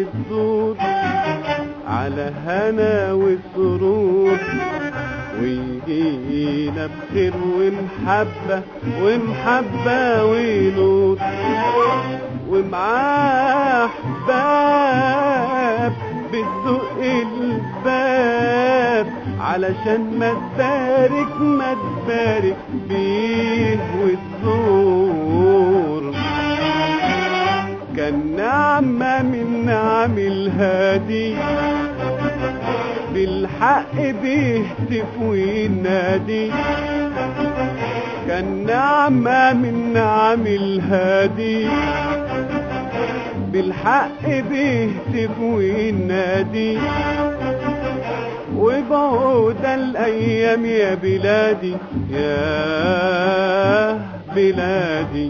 بتدور على هنا وسرور ويجينا بخير ومحبة ومحبة ونور ومعاه احباب بتدق الباب علشان ما تبارك ما تبارك بيه وتزور كان نعمة من نعم الهادي بالحق بيهتف وينادي كان نعمة من نعم الهادي بالحق بيهتف وينادي وبعود الأيام يا بلادي يا بلادي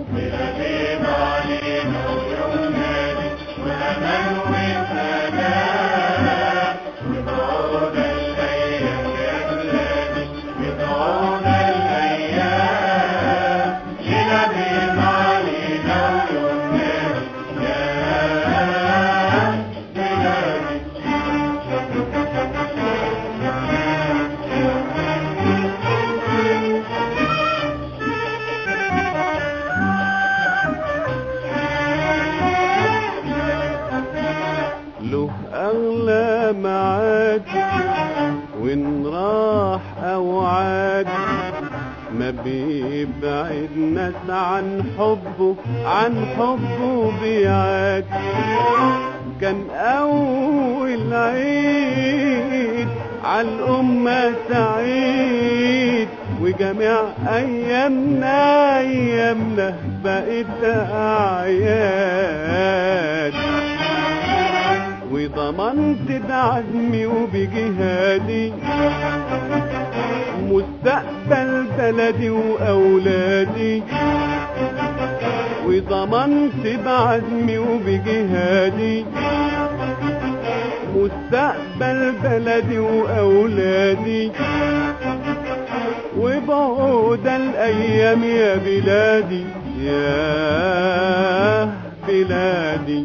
له أغلى معاد وإن راح أو عاد ما بيبعد ناس عن حبه عن حبه بيعاد كان أول عيد على الأمة سعيد وجميع أيامنا أيامنا بقت أعياد وضمنت بعزمي وبجهادي مستقبل بلدي وأولادي وضمنت بعزمي وبجهادي مستقبل بلدي وأولادي وبعود الأيام يا بلادي يا بلادي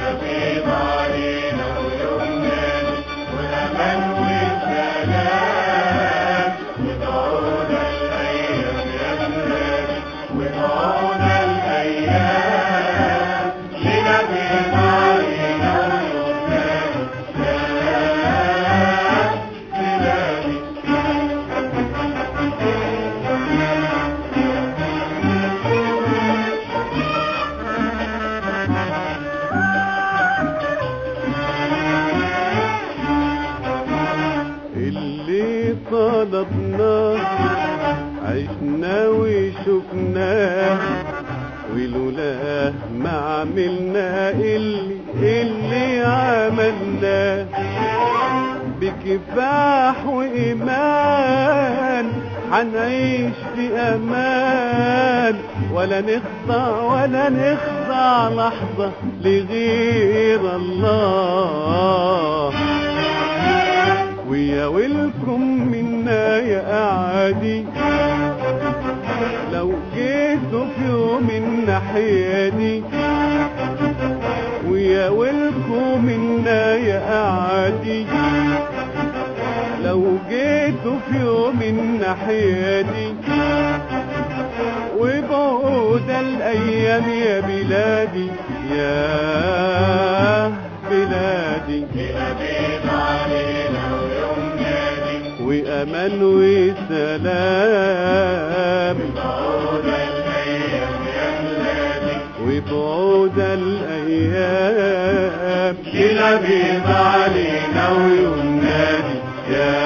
اللي طلبناه عشنا وشفناه ولولاه ما عملنا اللي اللي عملناه بكفاح وإيمان حنعيش في أمان ولا نخضع ولا نخضع لحظة لغير الله ويا ويلكم منا يا أعادي لو جيتوا في يوم الناحية دي ويا ويلكم منا يا أعادي لو جيتوا في يوم الناحية دي وبعود الأيام يا بلادي يا بلادي وأمان وسلام وبعود الأيام كلا بيض علينا وينادي يا